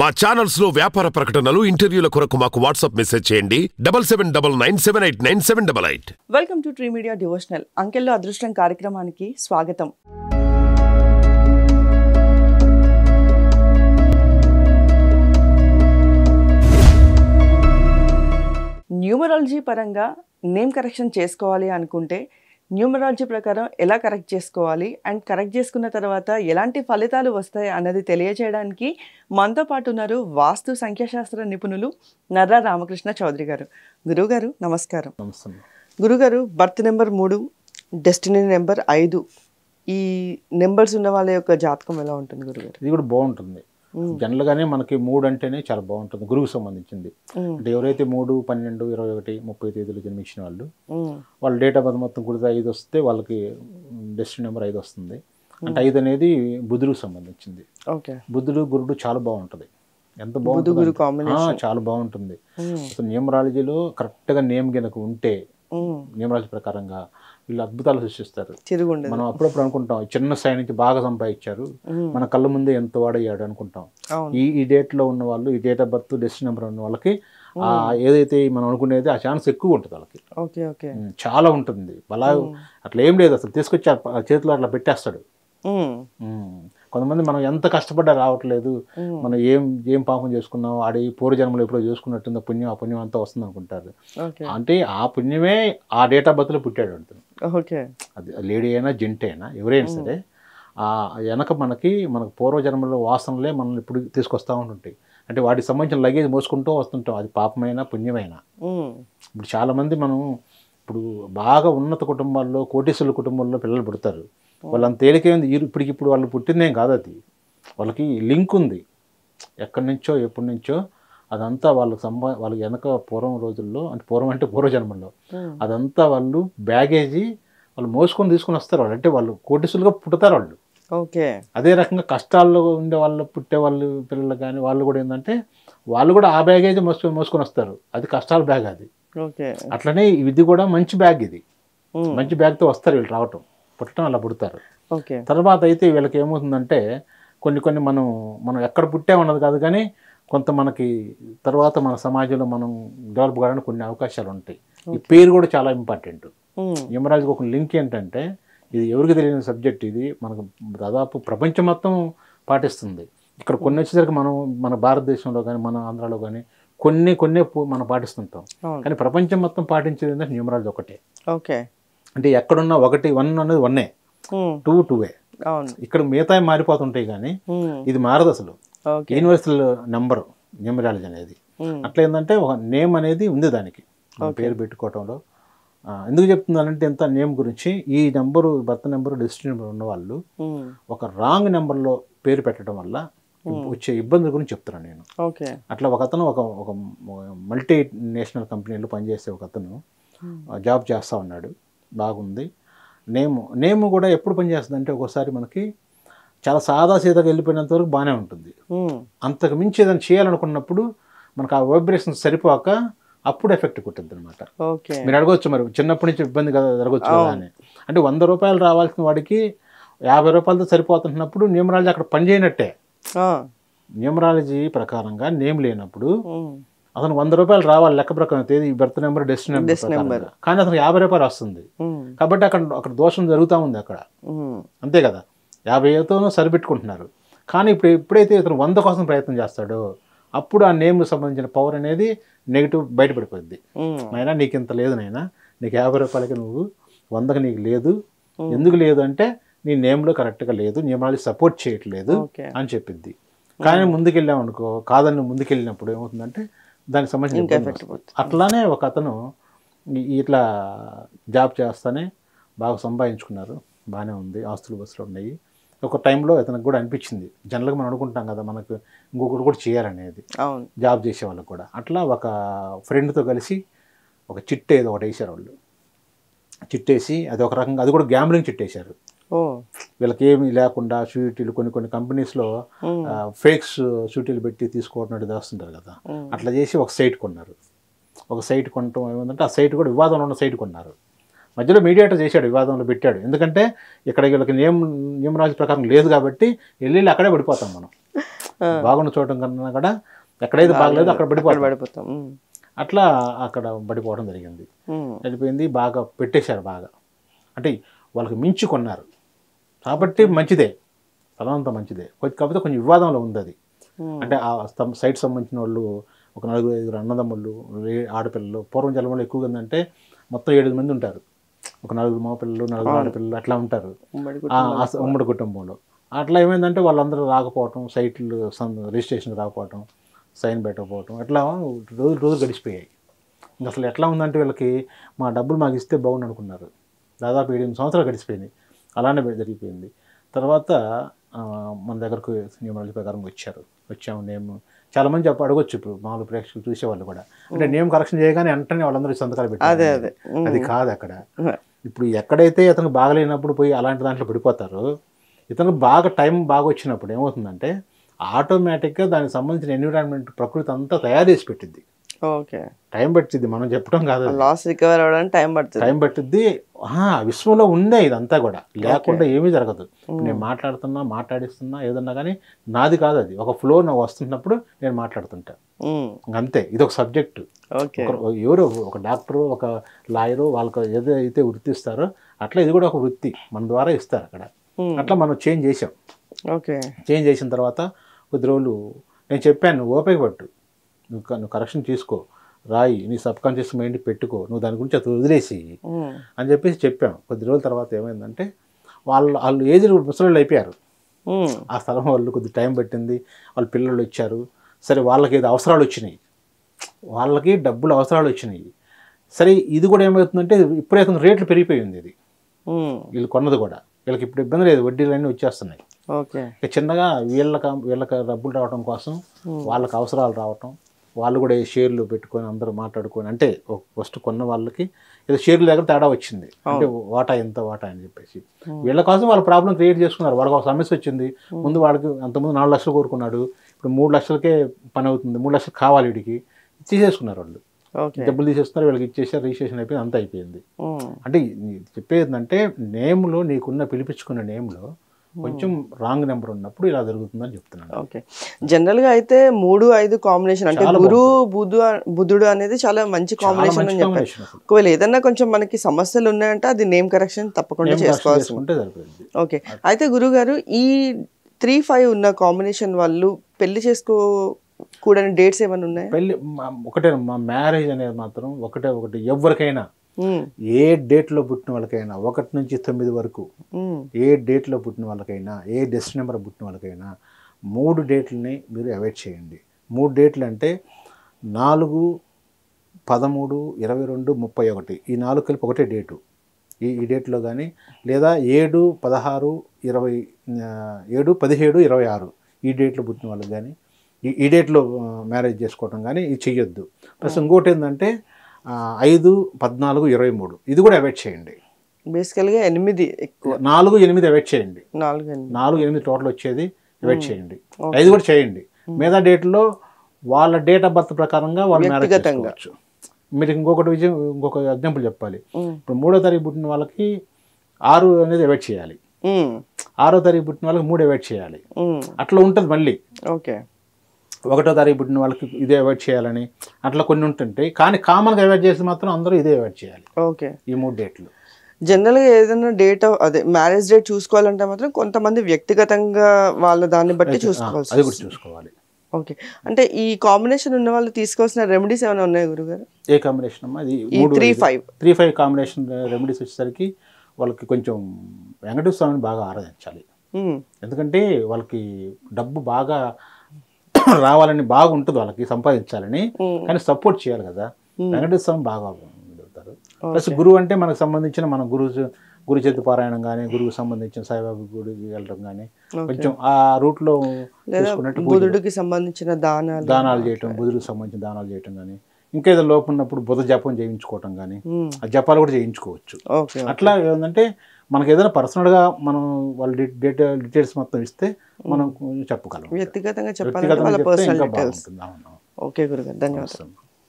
మా ఛానల్స్ లో వ్యాపార ప్రకటనలు ఇంటర్వ్యూల కొరకు మాకు వాట్సాప్ మెసేజ్ చేయండి double seven double nine seven eight nine seven double eight welcome to Tree Media devotional అంకెల్లో అదృష్టం కార్యక్రమానికి స్వాగతం న్యూమరాలజీ పరంగా నేమ్ కరెక్షన్ చేసుకోవాలి అనుకుంటే న్యూమరాలజీ ప్రకారం ఎలా కరెక్ట్ చేసుకోవాలి అండ్ కరెక్ట్ చేసుకున్న తర్వాత ఎలాంటి ఫలితాలు వస్తాయి అన్నది తెలియజేయడానికి మనతో పాటు ఉన్నారు వాస్తు సంఖ్యాశాస్త్ర నిపుణులు నర్రా రామకృష్ణ చౌదరి గారు గురువుగారు నమస్కారం నమస్తే గురుగారు బర్త్ నెంబర్ మూడు డెస్టినీ నెంబర్ ఐదు ఈ నెంబర్స్ ఉన్న వాళ్ళ యొక్క జాతకం ఎలా ఉంటుంది గురుగారు ఇది కూడా బాగుంటుంది జనరల్గానే మనకి మూడు అంటేనే చాలా బాగుంటుంది గురువుకు సంబంధించింది అంటే ఎవరైతే మూడు పన్నెండు ఇరవై ఒకటి ముప్పై తేదీలు జన్మించిన వాళ్ళు మ్మ్. వాళ్ళ డేట్ ఆఫ్ బర్త్ మొత్తం కుడితే ఐదు వస్తే వాళ్ళకి డెస్టినీ నెంబర్ ఐదు వస్తుంది అంటే ఐదు అనేది బుధుడికి సంబంధించింది ఓకే బుధుడు గురుడు చాలా బాగుంటుంది ఎంత గురు బాగుంటుంది అంటే- combination. ఆ, చాలా బాగుంటుంది మ్మ్. అసలు న్యూమరాలజీలో కరెక్ట్గా నేమ్ గనక ఉంటే మ్మ్. న్యూమరాలజీ ప్రకారంగా వీళ్ళు అద్భుతాలు సృష్టిస్తారు తిరుగుండదు మనం అప్పుడప్పుడు అనుకుంటాం ఈ చిన్న స్థాయి నుంచి బాగా సంపాదించారు మ్మ్. మన కళ్ళ ముందే ఎంత వాడయ్యాడు అనుకుంటాం అవును ఈ ఈ డేట్ లో ఉన్న వాళ్ళు ఈ date of birth destiny number ఉన్న వాళ్ళకి ఆ ఏదైతే మనం అనుకునేది ఆ ఛాన్స్ ఎక్కువ ఉంటుంది వాళ్ళకి ఓకే ఓకే ఉమ్, చాలా ఉంటుంది అలా అట్లా ఏం లేదు అసలు తీసుకొచ్చి ఆ ప- ఆ చేతిలో అట్లా పెట్టేస్తాడు మ్మ్. ఉమ్, కొంతమంది మనం ఎంత కష్టపడ్డా రావట్లేదు మ్మ్. మనం ఏం ఏం పాపం చేసుకున్నాం ఆడి పూర్వజన్మలో ఎప్పుడో చేసుకున్నట్టుందో పుణ్యం ఆ పుణ్యం అంతా వస్తుంది అనుకుంటారు ఓకే అంటే ఆ పుణ్యమే ఆ డేట్ ఆఫ్ బర్త్లో పుట్టాడు అంటుంది ఓకే అది లేడీ అయినా జెంట్ అయినా ఎవరైనా సరే ఆ వెనక మనకి మనకు పూర్వజన్మలో వాసనలే మనల్ని ఇప్పుడు తీసుకొస్తూ ఉంటుంటాయి అంటే వాటికి సంబంధించిన లగేజ్ మోసుకుంటూ వస్తుంటాం అది పాపమైనా పుణ్యమైనా మ్మ్. ఇప్పుడు చాలామంది మనం ఇప్పుడు బాగా ఉన్నత కుటుంబాల్లో కోటీశ్వరుల కుటుంబాల్లో పిల్లలు పుడతారు వాళ్ళంత తేలికైంది ఇప్పటికి ఇప్పుడు వాళ్ళు పుట్టిందేం కాదు అది వాళ్ళకి లింక్ ఉంది ఎక్కడి నుంచో ఎప్పటి నుంచో అదంతా వాళ్ళకి సంబా వాళ్ళకి వెనక పూర్వం రోజుల్లో అంటే పూర్వం అంటే పూర్వజన్మల్లో మ్మ్. అదంతా వాళ్ళు బ్యాగేజీ వాళ్ళు మోసుకొని తీసుకొని వస్తారు వాళ్ళు అంటే వాళ్ళు కోటీసులుగా పుడతారు వాళ్ళు ఓకే అదే రకంగా కష్టాల్లో ఉండే వాళ్ళు పుట్టే వాళ్ళు పిల్లలు కానీ వాళ్ళు కూడా ఏంటంటే వాళ్ళు కూడా ఆ బ్యాగేజ్ మోసుకొని మోసుకొని వస్తారు అది కష్టాల బ్యాగ్ అది ఓకే అట్లనే ఇది కూడా మంచి బ్యాగ్ ఇది మ్మ్. మంచి బ్యాగ్తో వస్తారు వీళ్ళు రావటం పుట్టడం అలా పుడతారు ఓకే తర్వాత అయితే వీళ్ళకి ఏమవుతుందంటే కొన్ని కొన్ని మనం మనం ఎక్కడ పుట్టామన్నది కాదు కానీ కొంత మనకి తర్వాత మన సమాజంలో మనం డెవలప్ కావడానికి కొన్ని అవకాశాలు ఉంటాయి ఈ పేరు కూడా చాలా ఇంపార్టెంట్ మ్మ్. న్యూమరాలజీకి ఒక లింక్ ఏంటంటే ఇది ఎవరికి తెలియని సబ్జెక్ట్ ఇది మనకు దాదాపు ప్రపంచం మొత్తం పాటిస్తుంది ఇక్కడ కొన్ని వచ్చేసరికి మనం మన భారతదేశంలో కానీ మన ఆంధ్రాలో కానీ కొన్ని కొన్ని మనం పాటిస్తుంటాం అవును కానీ ప్రపంచం మొత్తం పాటించేది ఏంటంటే న్యూమరాలజీ ఒకటే ఓకే అంటే ఎక్కడున్నా ఒకటి వన్ అనేది వన్నే మ్మ్. టూ టూవే అవును ఇక్కడ మిగతా మారిపోతుంటాయి కానీ మ్మ్. ఇది మారదు అసలు ఓకే యూనివర్సల్ నెంబర్ న్యూమరాలజీ అనేది మ్మ్. అట్లా ఏంటంటే ఒక నేమ్ అనేది ఉంది దానికి మన పేరు పెట్టుకోవటంలో ఆ, ఎందుకు చెప్తున్నానంటే ఎంత నేమ్ గురించి ఈ నెంబరు భర్త నెంబరు డెస్టినీ నెంబర్ ఉన్న వాళ్ళు మ్మ్. ఒక రాంగ్ నెంబర్లో పేరు పెట్టడం వల్ల వచ్చే ఇబ్బందుల గురించి చెప్తున్నాను నేను ఓకే అట్లా ఒక అతను ఒక ఒక మల్టీ నేషనల్ కంపెనీలో పనిచేసే ఒక అతను ఆ, జాబ్ చేస్తూ ఉన్నాడు బాగుంది నేమ్ నేమ్ కూడా ఎప్పుడు పనిచేస్తుంది అంటే ఒక్కోసారి మనకి చాలా సాదా సీదాగా వెళ్ళిపోయినంత వరకు బాగానే ఉంటుంది మ్మ్. అంతకు మించి ఏదైనా చేయాలనుకున్నప్పుడు మనకు ఆ వైబ్రేషన్ సరిపోక అప్పుడు ఎఫెక్ట్ కొట్టింది అనమాట ఓకే మీరు అడగవచ్చు మరి చిన్నప్పటి నుంచి ఇబ్బంది కదా జరగవచ్చు కదా అని అంటే వంద రూపాయలు రావాల్సిన వాడికి యాభై రూపాయలతో సరిపోతున్నప్పుడు న్యూమరాలజీ అక్కడ పని చేయనట్టే ఆ. న్యూమరాలజీ ప్రకారంగా నేమ్ లేనప్పుడు మ్మ్. అతను వంద రూపాయలు రావాలి లెక్క ప్రకారం తేదీ birth number destiny number Destiny number. ప్రకారంగా. కానీ అతను యాభై రూపాయలు వస్తుంది మ్మ్. కాబట్టి అక్కడ అక్కడ దోషం జరుగుతూ ఉంది అక్కడ మ్మ్. అంతే కదా యాభై ఏతోనూ సరిపెట్టుకుంటున్నారు కానీ ఇప్పుడు ఎప్పుడైతే ఇతను వంద కోసం ప్రయత్నం చేస్తాడో అప్పుడు ఆ నేమ్కి సంబంధించిన పవర్ అనేది నెగిటివ్ బయటపడిపోద్ది మ్మ్. నాయనా నీకు ఇంత లేదు నాయనా నీకు యాభై రూపాయలకి నువ్వు వందకి నీకు లేదు ఎందుకు లేదు అంటే నీ నేమ్లో కరెక్ట్గా లేదు నియమాలు సపోర్ట్ చేయట్లేదు ఓకే అని చెప్పిద్ది కానీ ముందుకెళ్ళాం అనుకో కాదని ముందుకెళ్ళినప్పుడు ఏమవుతుందంటే దానికి సంబంధించిన ఇంకా ఇబ్బంది ఎఫెక్ట్ వస్తుంది. పడుతుంది అట్లానే ఒక అతను ఈ- ఇట్లా జాబ్ చేస్తానే బాగా సంపాదించుకున్నారు బాగానే ఉంది ఆస్తులు బస్సులు ఉన్నాయి ఒక టైంలో ఇతనికి కూడా అనిపించింది జనరల్గా మనం అనుకుంటాం కదా మనకు ఇంకొకటి కూడా చేయాలనేది అవును జాబ్ చేసే వాళ్ళకి కూడా అట్లా ఒక ఫ్రెండ్తో కలిసి ఒక చిట్ ఏదో ఒకటి వేసారు వాళ్ళు చిట్టేసి అది ఒక రకంగా అది కూడా గ్యాంబ్లింగ్ చిట్టేశారు ఓ వీళ్ళకి ఏమీ లేకుండా షూరిటీలు కొన్ని కొన్ని కంపెనీస్లో మ్మ్. ఫేక్స్ షూరిటీలు పెట్టి తీసుకోవడం చేస్తుంటారు కదా మ్మ్. అట్లా చేసి ఒక సైట్ కొన్నారు ఒక సైట్ కొనటం ఏమందంటే ఆ సైట్ కూడా వివాదంలో ఉన్న సైట్ కొన్నారు మధ్యలో మీడియేటర్ చేశాడు వివాదంలో పెట్టాడు ఎందుకంటే ఇక్కడ వీళ్ళకి నియమ నియమరాజు ప్రకారం లేదు కాబట్టి వెళ్ళి అక్కడే పడిపోతాం మనం బాగున్న చోట కన్నా కూడా ఎక్కడైతే బాగలేదు అక్కడ అక్కడ పడిపోతాం పడిపోతాం ఉమ్. అట్లా అక్కడ పడిపోవడం జరిగింది ఉమ్. వెళ్ళిపోయింది బాగా పెట్టేశారు బాగా అంటే వాళ్ళకి మించి కొన్నారు కాబట్టి మంచిదే స్థలం అంతా మంచిదే కొద్ది- కాకపోతే కొంచెం వివాదంలో ఉంది అది ఉమ్. అంటే ఆ స్థం- సైట్ సంబంధించిన వాళ్ళు ఒక నలుగురు ఐదుగురు అన్నదమ్ముళ్ళు ఏ- ఆడపిల్లలు పూర్వం జలంలో ఎక్కువగా ఉందంటే మొత్తం ఏడు మంది ఉంటారు ఒక నలుగురు మగపిల్లలు నలుగురు ఆడపిల్లలు అట్లా ఉంటారు ఉమ్మడి ఆ కుటుంబం. ఆ స- ఉమ్మడి కుటుంబంలో అట్లా ఏమైందంటే వాళ్ళందరూ రాకపోవటం సైట్లు సం- రిజిస్ట్రేషన్ రాకపోవటం సైన్ పెట్టకపోవటం అట్లా రోజులు రోజులు గడిచిపోయాయి ఇంకా అసలు ఎట్లా ఉందంటే వీళ్ళకి మా డబ్బులు మాకు ఇస్తే బాగుండు అనుకున్నారు దాదాపు ఏడు ఎనిమిది సంవత్సరాలు గడిచిపోయింది అలానే జరిగిపోయింది తర్వాత ఆ, మన దగ్గరకు నియమాల ప్రకారం వచ్చారు వచ్చాము నేమ్ చాలామంది చెప్ప అడగొచ్చు ఇప్పుడు మామూలు ప్రేక్షకులు చూసేవాళ్ళు కూడా అంటే నేమ్ కరెక్షన్ చేయగానే వెంటనే వాళ్ళందరూ సంతకాలు పెట్టారు అదే అదే ఉమ్. అది కాదు అక్కడ ఉమ్. ఇప్పుడు ఎక్కడైతే ఇతనికి బాగలేనప్పుడు పోయి అలాంటి దాంట్లో పడిపోతారో ఇతనికి బాగా టైం బాగా వచ్చినప్పుడు ఏమవుతుందంటే ఆటోమేటిక్గా దానికి సంబంధించిన ఎన్విరాన్మెంట్ ప్రకృతి అంతా తయారు చేసి పెట్టింది ఓకే టైం పట్టింది మనం చెప్పడం కాదు అది. లాస్ రికవర్ అవ్వడానికి టైం పడుతుంది టైం పట్టిద్ది ఆహా, విశ్వంలో ఉందే ఇదంతా కూడా లేకుండా ఏమీ జరగదు నేను మాట్లాడుతున్నా మాట్లాడిస్తున్నా ఏదన్నా కానీ నాది కాదు అది ఒక ఫ్లో నాకు వస్తున్నప్పుడు నేను మాట్లాడుతుంటా ఉమ్. అంతే ఇది ఒక సబ్జెక్టు ఓకే ఒక ఎవరు ఒక డాక్టరు ఒక లాయరు వాళ్ళకి ఏదైతే వృత్తి ఇస్తారో అట్లా ఇది కూడా ఒక వృత్తి మన ద్వారా ఇస్తారు అక్కడ Hmm. అట్లా మనం చేంజ్ చేసాం ఓకే చేంజ్ చేసిన తర్వాత కొద్ది రోజులు నేను చెప్పాను నువ్వు ఓపిక పట్టు నువ్వు క- నువ్వు కరెక్షన్ తీసుకో రాయి నీ సబ్ కాన్షియస్ మైండ్ పెట్టుకో నువ్వు దాని గురించి అది వదిలేసి ఉమ్. అని చెప్పేసి చెప్పాం కొద్ది రోజుల తర్వాత ఏమైందంటే వాళ్ళు వాళ్ళు ఏజ్ ముసలు అయిపోయారు ఉమ్. ఆ స్థలం వాళ్ళు కొద్ది టైం పట్టింది వాళ్ళ పిల్లలు వచ్చారు సరే వాళ్ళకి ఏదో అవసరాలు వచ్చినాయి వాళ్ళకి డబ్బులు అవసరాలు వచ్చినాయి సరే ఇది కూడా ఏమవుతుందంటే ఇప్పుడే కొంచెం రేట్లు పెరిగిపోయింది ఇది ఉమ్. వీళ్ళు కొన్నది కూడా వీళ్ళకి ఇప్పుడు ఇబ్బంది లేదు వడ్డీలన్నీ వచ్చేస్తున్నాయి ఓకే ఇక చిన్నగా వీళ్ళకి వీళ్ళకి డబ్బులు రావడం కోసం వాళ్ళకి అవసరాలు రావటం వాళ్ళు కూడా ఈ షేర్లు పెట్టుకొని అందరూ మాట్లాడుకొని అంటే ఫస్ట్ కొన్న వాళ్ళకి ఏదో షేర్ల దగ్గర తేడా వచ్చింది అంటే వాటా ఎంత వాటా అని చెప్పేసి వీళ్ళ కోసం వాళ్ళ ప్రాబ్లం క్రియేట్ చేసుకున్నారు వాళ్ళకి ఒక సమస్య వచ్చింది ముందు వాడికి అంతకుముందు నాలుగు లక్షలు కోరుకున్నాడు ఇప్పుడు మూడు లక్షలకే పని అవుతుంది మూడు లక్షలు కావాలి వీడికి తీసేసుకున్నారు వాళ్ళు ఓకే డబ్బులు తీసేస్తున్నారు వీళ్ళకి ఇచ్చేసారు రిజిస్ట్రేషన్ అయిపోయింది అంతా అయిపోయింది ఉమ్. అంటే నీ- చెప్పేది ఏంటంటే నేమ్లో నీకున్న పిలిపించుకున్న నేమ్లో కొంచెం రాంగ్ నెంబర్ ఉన్నప్పుడు ఇలా జరుగుతుందని చెప్తున్నాను ఓకే జనరల్ గా అయితే మూడు ఐదు కాంబినేషన్ అంటే చాలా గురు బుధు బుధుడు అనేది చాలా మంచి చాలా కాంబినేషన్ మంచి అని చెప్పారు combination అసలు. ఒకవేళ ఏదన్నా కొంచెం మనకి సమస్యలు ఉన్నాయంటే అది నేమ్ కరెక్షన్ తప్పకుండా Name correction చేసుకోవాల్సి చేసుకుంటే సరిపోయింది ఓకే అయితే గురుగారు ఈ త్రీ ఫైవ్ ఉన్న కాంబినేషన్ వాళ్ళు పెళ్లి చేసుకోకూడని డేట్స్ ఏమైనా ఉన్నాయా పెళ్ళి మా- ఒకటే మా మ్యారేజ్ అనేది మాత్రం ఒకటే ఒకటి ఎవరికైనా ఉమ్, ఏ డేట్లో పుట్టిన వాళ్ళకైనా ఒకటి నుంచి తొమ్మిది వరకు ఉమ్, ఏ డేట్లో పుట్టిన వాళ్ళకైనా ఏ డెస్ట్ నెంబర్ పుట్టిన వాళ్ళకైనా మూడు డేట్లని మీరు అవాయిడ్ చేయండి మూడు డేట్లు అంటే నాలుగు పదమూడు ఇరవై రెండు ముప్పై ఒకటి ఈ నాలుగు కలిపి ఒకటే డేటు ఈ ఈ డేట్లో కానీ లేదా ఏడు పదహారు ఇరవై ఆ, ఏడు పదిహేడు ఇరవై ఆరు ఈ డేట్లో పుట్టిన వాళ్ళకి కానీ ఈ ఈ డేట్లో మ్యారేజ్ చేసుకోవటం కానీ ఇది చెయ్యొద్దు ప్లస్ ఇంకోటి ఏంటంటే ఆ, ఐదు పద్నాలుగు ఇరవై మూడు ఇది కూడా అవాయిడ్ చేయండి బేసికల్ గా ఎనిమిది ఎక్కువ నాలుగు ఎనిమిది అవాయిడ్ చేయండి నాలుగు ఎనిమిది నాలుగు ఎనిమిది టోటల్ వచ్చేది అవాయిడ్ చేయండి ఐదు కూడా చేయండి మిగతా డేట్లో వాళ్ళ డేట్ ఆఫ్ బర్త్ ప్రకారంగా వాళ్ళు మ్యారేజ్ వ్యక్తిగతంగా. చేసుకోవచ్చు మీరు ఇంకొకటి విజయం ఇంకొక ఎగ్జాంపుల్ చెప్పాలి ఉమ్, ఇప్పుడు మూడో తారీఖు పుట్టిన వాళ్ళకి ఆరు అనేది అవాయిడ్ చేయాలి ఉమ్, ఆరో తారీఖు పుట్టిన వాళ్ళకి మూడు అవాయిడ్ చేయాలి ఉమ్, అట్లా ఉంటుంది మళ్ళీ ఓకే ఒకటో తారీఖు పుట్టిన వాళ్ళకి ఇదే అవాయిడ్ చేయాలని అట్లా కొన్ని ఉంటుంటాయి కానీ కామన్గా అవాయిడ్ చేస్తే మాత్రం అందరూ ఇదే అవాయిడ్ చేయాలి ఓకే ఈ మూడు డేట్లు జనరల్ గా ఏదైనా డేట్ అదే మ్యారేజ్ డేట్ చూసుకోవాలంటే మాత్రం కొంతమంది వ్యక్తిగతంగా వాళ్ళ దాన్ని బట్టి ఆ, చూసుకోవాల్సి అది కూడా చూసుకోవాలి ఓకే అంటే ఈ కాంబినేషన్ ఉన్న వాళ్ళు తీసుకోవాల్సిన రెమెడీస్ ఏమైనా ఉన్నాయా గురుగారు ఏ కాంబినేషన్ అమ్మా అది ఈ three five three five combination remedies వచ్చేసరికి వాళ్ళకి కొంచెం వెంకటేశ్వర స్వామిని బాగా ఆరాధించాలి ఉమ్, ఎందుకంటే వాళ్ళకి డబ్బు బాగా రావాలని బాగా ఉంటుంది వాళ్ళకి సంపాదించాలని ఉమ్, కానీ సపోర్ట్ చేయాలి కదా వెంకటేశ్వర స్వామి బాగా అవుతారు ప్లస్ గురువు అంటే మనకు సంబంధించిన మన గురు గురు చేతి పారాయణం కానీ గురువుకు సంబంధించిన సాయిబాబా గుడికి వెళ్ళడం కానీ కొంచెం ఆ రూట్లో చూసుకున్నట్టు పూజలు. బుధుడికి సంబంధించిన దానాలు దానాలు చేయటం బుధుడికి సంబంధించిన దానాలు చేయటం కానీ ఇంకేదో లోపం ఉన్నప్పుడు బుధ జపం చేయించుకోవటం కానీ ఉమ్, ఆ జపాలు కూడా చేయించుకోవచ్చు ఓకే అట్లా ఏంటంటే మనకి ఏదైనా పర్సనల్గా మనం వాళ్ళ డేటా డీటెయిల్స్ మొత్తం ఇస్తే మనం కొంచెం చెప్పగలం వ్యక్తిగతంగా చెప్పాలంటే వ్యక్తిగతంగా వాళ్ళ చెప్తే పర్సనల్ ఇంకా డీటెయిల్స్ బాగుంటుంది అవును ఓకే గురుగారు ధన్యవాదాలు అవసరం.